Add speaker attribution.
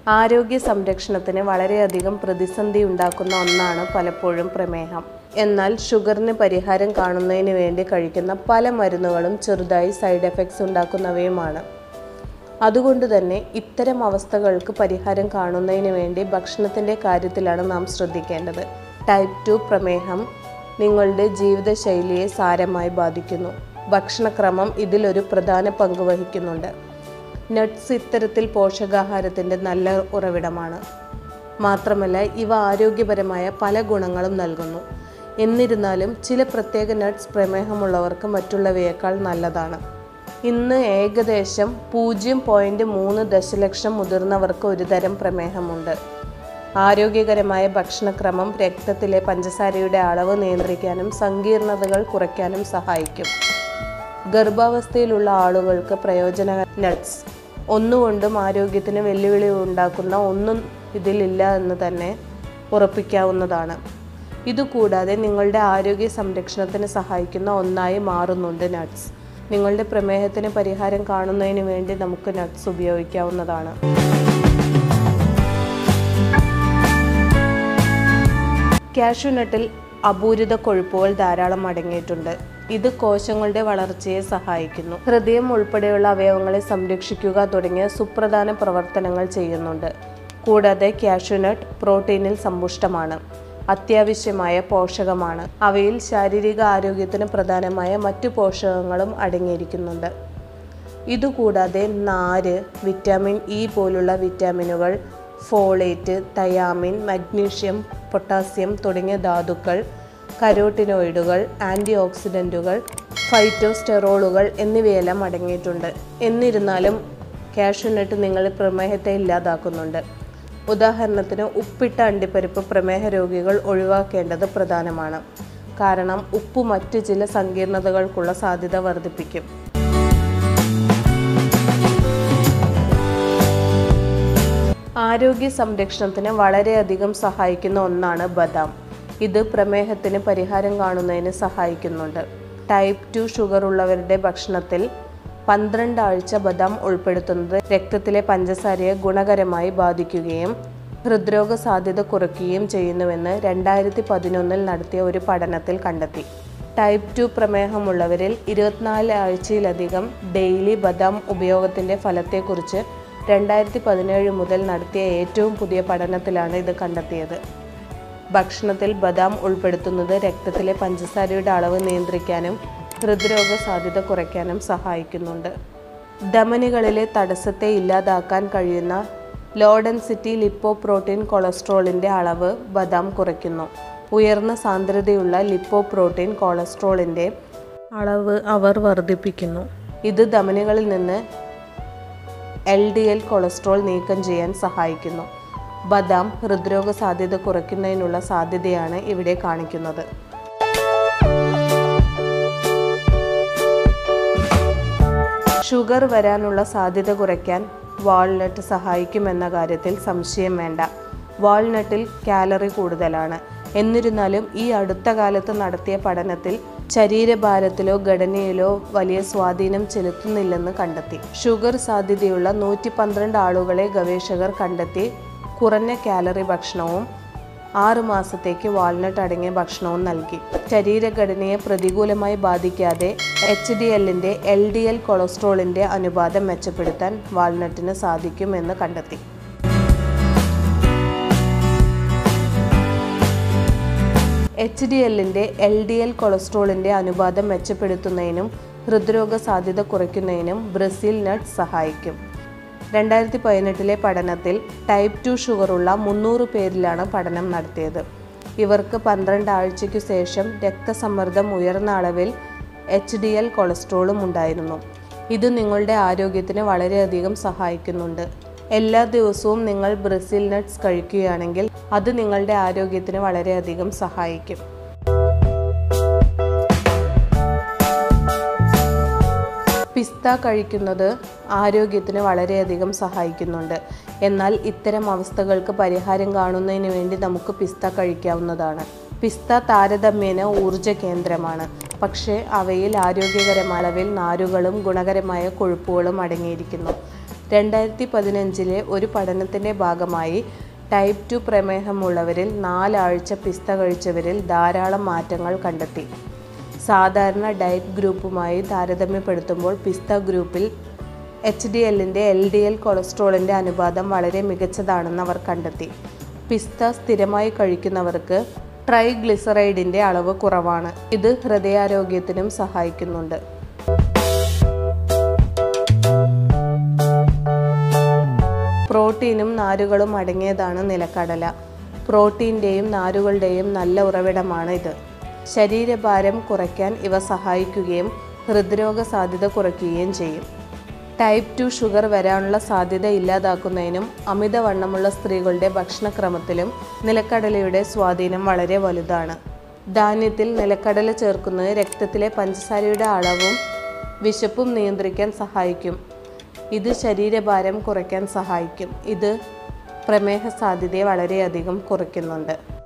Speaker 1: ആരോഗ്യ സംരക്ഷണത്തിന് വളരെയധികം പ്രതിസന്ധി ഉണ്ടാക്കുന്ന ഒന്നാണ് പലപ്പോഴും പ്രമേഹം എന്നാൽ ഷുഗറിന് പരിഹാരം കാണുന്നതിന് വേണ്ടി കഴിക്കുന്ന പല മരുന്നുകളും ചെറുതായി സൈഡ് എഫക്ട്സ് ഉണ്ടാക്കുന്നവയുമാണ് അതുകൊണ്ട് തന്നെ ഇത്തരം അവസ്ഥകൾക്ക് പരിഹാരം കാണുന്നതിന് വേണ്ടി ഭക്ഷണത്തിൻ്റെ കാര്യത്തിലാണ് നാം ശ്രദ്ധിക്കേണ്ടത് ടൈപ്പ് ടു പ്രമേഹം നിങ്ങളുടെ ജീവിതശൈലിയെ സാരമായി ബാധിക്കുന്നു ഭക്ഷണക്രമം ഇതിലൊരു പ്രധാന പങ്ക് വഹിക്കുന്നുണ്ട് നട്ട്സ് ഇത്തരത്തിൽ പോഷകാഹാരത്തിൻ്റെ നല്ല ഉറവിടമാണ് മാത്രമല്ല ഇവ ആരോഗ്യപരമായ പല ഗുണങ്ങളും നൽകുന്നു എന്നിരുന്നാലും ചില പ്രത്യേക നട്ട്സ് പ്രമേഹമുള്ളവർക്ക് മറ്റുള്ളവയേക്കാൾ നല്ലതാണ് ഇന്ന് ഏകദേശം പൂജ്യം പോയിൻറ്റ് മൂന്ന് ദശലക്ഷം മുതിർന്നവർക്ക് ഒരുതരം പ്രമേഹമുണ്ട് ആരോഗ്യകരമായ ഭക്ഷണക്രമം രക്തത്തിലെ പഞ്ചസാരയുടെ അളവ് നിയന്ത്രിക്കാനും സങ്കീർണതകൾ കുറയ്ക്കാനും സഹായിക്കും ഗർഭാവസ്ഥയിലുള്ള ആളുകൾക്ക് പ്രയോജന നട്ട്സ് ഒന്നുകൊണ്ടും ആരോഗ്യത്തിന് വെല്ലുവിളി ഉണ്ടാക്കുന്ന ഒന്നും ഇതിലില്ല എന്ന് തന്നെ ഉറപ്പിക്കാവുന്നതാണ് ഇതുകൂടാതെ നിങ്ങളുടെ ആരോഗ്യ സംരക്ഷണത്തിന് സഹായിക്കുന്ന ഒന്നായി മാറുന്നുണ്ട് നട്ട്സ് നിങ്ങളുടെ പ്രമേഹത്തിന് പരിഹാരം കാണുന്നതിന് വേണ്ടി നമുക്ക് നട്ട്സ് ഉപയോഗിക്കാവുന്നതാണ് കാഷ്യൂ നട്ടിൽ അപൂരിത കൊഴുപ്പുകൾ ധാരാളം അടങ്ങിയിട്ടുണ്ട് ഇത് കോശങ്ങളുടെ വളർച്ചയെ സഹായിക്കുന്നു ഹൃദയം ഉൾപ്പെടെയുള്ള അവയവങ്ങളെ സംരക്ഷിക്കുക തുടങ്ങിയ സുപ്രധാന പ്രവർത്തനങ്ങൾ ചെയ്യുന്നുണ്ട് കൂടാതെ കാഷ്യൂനട്ട് പ്രോട്ടീനിൽ സമ്പുഷ്ടമാണ് അത്യാവശ്യമായ പോഷകമാണ് അവയിൽ ശാരീരിക ആരോഗ്യത്തിന് പ്രധാനമായ മറ്റു പോഷകങ്ങളും അടങ്ങിയിരിക്കുന്നുണ്ട് ഇതുകൂടാതെ നാര് വിറ്റാമിൻ ഇ പോലുള്ള വിറ്റാമിനുകൾ ഫോളേറ്റ് തയാമിൻ മഗ്നീഷ്യം പൊട്ടാസ്യം തുടങ്ങിയ ധാതുക്കൾ കരോട്ടിനോയിഡുകൾ ആൻറ്റി ഓക്സിഡൻറ്റുകൾ ഫൈറ്റോസ്റ്റെറോളുകൾ എന്നിവയെല്ലാം അടങ്ങിയിട്ടുണ്ട് എന്നിരുന്നാലും കാഷ്യൂനട്ട് നിങ്ങളുടെ പ്രമേഹത്തെ ഇല്ലാതാക്കുന്നുണ്ട് ഉദാഹരണത്തിന് ഉപ്പിട്ട അണ്ടിപ്പരിപ്പ് പ്രമേഹ രോഗികൾ ഒഴിവാക്കേണ്ടത് പ്രധാനമാണ് കാരണം ഉപ്പ് മറ്റു ചില സങ്കീർണതകൾക്കുള്ള സാധ്യത വർദ്ധിപ്പിക്കും ആരോഗ്യ സംരക്ഷണത്തിന് വളരെയധികം സഹായിക്കുന്ന ഒന്നാണ് ബദാം ഇത് പ്രമേഹത്തിന് പരിഹാരം കാണുന്നതിന് സഹായിക്കുന്നുണ്ട് ടൈപ്പ് ടു ഷുഗർ ഉള്ളവരുടെ ഭക്ഷണത്തിൽ പന്ത്രണ്ട് ആഴ്ച ബദാം ഉൾപ്പെടുത്തുന്നത് രക്തത്തിലെ പഞ്ചസാരയെ ഗുണകരമായി ബാധിക്കുകയും ഹൃദ്രോഗ സാധ്യത കുറയ്ക്കുകയും ചെയ്യുന്നുവെന്ന് രണ്ടായിരത്തി പതിനൊന്നിൽ നടത്തിയ ഒരു പഠനത്തിൽ കണ്ടെത്തി ടൈപ്പ് ടു പ്രമേഹമുള്ളവരിൽ ഇരുപത്തിനാല് ആഴ്ചയിലധികം ഡെയിലി ബദാം ഉപയോഗത്തിൻ്റെ ഫലത്തെക്കുറിച്ച് രണ്ടായിരത്തി പതിനേഴ് മുതൽ നടത്തിയ ഏറ്റവും പുതിയ പഠനത്തിലാണ് ഇത് കണ്ടെത്തിയത് ഭക്ഷണത്തിൽ ബദാം ഉൾപ്പെടുത്തുന്നത് രക്തത്തിലെ പഞ്ചസാരയുടെ അളവ് നിയന്ത്രിക്കാനും ഹൃദ്രോഗ സാധ്യത കുറയ്ക്കാനും സഹായിക്കുന്നുണ്ട് ധമനികളിലെ തടസ്സത്തെ ഇല്ലാതാക്കാൻ കഴിയുന്ന ലോ ഡെൻസിറ്റി ലിപ്പോ പ്രോട്ടീൻ കൊളസ്ട്രോളിൻ്റെ അളവ് ബദാം കുറയ്ക്കുന്നു ഉയർന്ന സാന്ദ്രതയുള്ള ലിപ്പോ പ്രോട്ടീൻ കൊളസ്ട്രോളിൻ്റെ അളവ് അവർ വർദ്ധിപ്പിക്കുന്നു ഇത് ധമനികളിൽ നിന്ന് എൽ ഡി എൽ കൊളസ്ട്രോൾ നീക്കം ചെയ്യാൻ സഹായിക്കുന്നു ബദാം ഹൃദ്രോഗ സാധ്യത കുറയ്ക്കുന്നതിനുള്ള സാധ്യതയാണ് ഇവിടെ കാണിക്കുന്നത് ഷുഗർ വരാനുള്ള സാധ്യത കുറയ്ക്കാൻ വാൾനട്ട് സഹായിക്കുമെന്ന കാര്യത്തിൽ സംശയം വേണ്ട വാൾനട്ടിൽ കാലറി കൂടുതലാണ് എന്നിരുന്നാലും ഈ അടുത്ത കാലത്ത് നടത്തിയ പഠനത്തിൽ ശരീരഭാരത്തിലോ ഘടനയിലോ വലിയ സ്വാധീനം ചെലുത്തുന്നില്ലെന്ന് കണ്ടെത്തി ഷുഗർ സാധ്യതയുള്ള നൂറ്റി പന്ത്രണ്ട് ആളുകളെ ഗവേഷകർ കണ്ടെത്തി കുറഞ്ഞ കാലറി ഭക്ഷണവും ആറു മാസത്തേക്ക് വാൾനട്ട് അടങ്ങിയ ഭക്ഷണവും നൽകി ശരീരഘടനയെ പ്രതികൂലമായി ബാധിക്കാതെ എച്ച് ഡി എല്ലിൻ്റെ എൽ ഡി എൽ കൊളസ്ട്രോളിൻ്റെ അനുപാതം മെച്ചപ്പെടുത്താൻ വാൾനട്ടിന് സാധിക്കുമെന്ന് കണ്ടെത്തി എച്ച് ഡി എല്ലിൻ്റെ എൽ ഡി എൽ കൊളസ്ട്രോളിൻ്റെ അനുപാതം മെച്ചപ്പെടുത്തുന്നതിനും ഹൃദ്രോഗ സാധ്യത കുറയ്ക്കുന്നതിനും ബ്രസീൽ നട്ട് സഹായിക്കും രണ്ടായിരത്തി പതിനെട്ടിലെ പഠനത്തിൽ ടൈപ്പ് ടു ഷുഗറുള്ള മുന്നൂറ് പേരിലാണ് പഠനം നടത്തിയത് ഇവർക്ക് പന്ത്രണ്ട് ആഴ്ചയ്ക്കു ശേഷം രക്തസമ്മർദ്ദം ഉയർന്ന അളവിൽ എച്ച് ഡി എൽ കൊളസ്ട്രോളും ഉണ്ടായിരുന്നു ഇത് നിങ്ങളുടെ ആരോഗ്യത്തിന് വളരെയധികം സഹായിക്കുന്നുണ്ട് എല്ലാ ദിവസവും നിങ്ങൾ ബ്രസീൽ നട്ട്സ് കഴിക്കുകയാണെങ്കിൽ അത് നിങ്ങളുടെ ആരോഗ്യത്തിന് വളരെയധികം സഹായിക്കും പിസ്ത കഴിക്കുന്നത് ആരോഗ്യത്തിന് വളരെയധികം സഹായിക്കുന്നുണ്ട് എന്നാൽ ഇത്തരം അവസ്ഥകൾക്ക് പരിഹാരം കാണുന്നതിന് വേണ്ടി നമുക്ക് പിസ്ത കഴിക്കാവുന്നതാണ് പിസ്ത താരതമ്യേന ഊർജ കേന്ദ്രമാണ് പക്ഷേ അവയിൽ ആരോഗ്യകരമായ അളവിൽ നാരുകളും ഗുണകരമായ കൊഴുപ്പുകളും അടങ്ങിയിരിക്കുന്നു രണ്ടായിരത്തി പതിനഞ്ചിലെ ഒരു പഠനത്തിൻ്റെ ഭാഗമായി ടൈപ്പ് ടു പ്രമേഹമുള്ളവരിൽ നാലാഴ്ച പിസ്ത കഴിച്ചവരിൽ ധാരാളം മാറ്റങ്ങൾ കണ്ടെത്തി സാധാരണ ഡയറ്റ് ഗ്രൂപ്പുമായി താരതമ്യപ്പെടുത്തുമ്പോൾ പിസ്ത ഗ്രൂപ്പിൽ എച്ച് ഡി എല്ലിൻ്റെ എൽ ഡി എൽ കൊളസ്ട്രോളിൻ്റെ അനുപാതം വളരെ മികച്ചതാണെന്ന് അവർ കണ്ടെത്തി പിസ്ത സ്ഥിരമായി കഴിക്കുന്നവർക്ക് ട്രൈഗ്ലിസറൈഡിൻ്റെ അളവ് കുറവാണ് ഇത് ഹൃദയാരോഗ്യത്തിനും സഹായിക്കുന്നുണ്ട് പ്രോട്ടീനും നാരുകളും അടങ്ങിയതാണ് നിലക്കടല പ്രോട്ടീൻ്റെയും നാരുകളുടെയും നല്ല ഉറവിടമാണ് ഇത് ശരീരഭാരം കുറയ്ക്കാൻ ഇവ സഹായിക്കുകയും ഹൃദ്രോഗ സാധ്യത കുറയ്ക്കുകയും ചെയ്യും ടൈപ്പ് ടു ഷുഗർ വരാനുള്ള സാധ്യത ഇല്ലാതാക്കുന്നതിനും അമിതവണ്ണമുള്ള സ്ത്രീകളുടെ ഭക്ഷണക്രമത്തിലും നിലക്കടലയുടെ സ്വാധീനം വളരെ വലുതാണ് ധാന്യത്തിൽ നിലക്കടല ചേർക്കുന്നത് രക്തത്തിലെ പഞ്ചസാരയുടെ അളവും വിശപ്പും നിയന്ത്രിക്കാൻ സഹായിക്കും ഇത് ശരീരഭാരം കുറയ്ക്കാൻ സഹായിക്കും ഇത് പ്രമേഹ സാധ്യതയെ വളരെയധികം കുറയ്ക്കുന്നുണ്ട്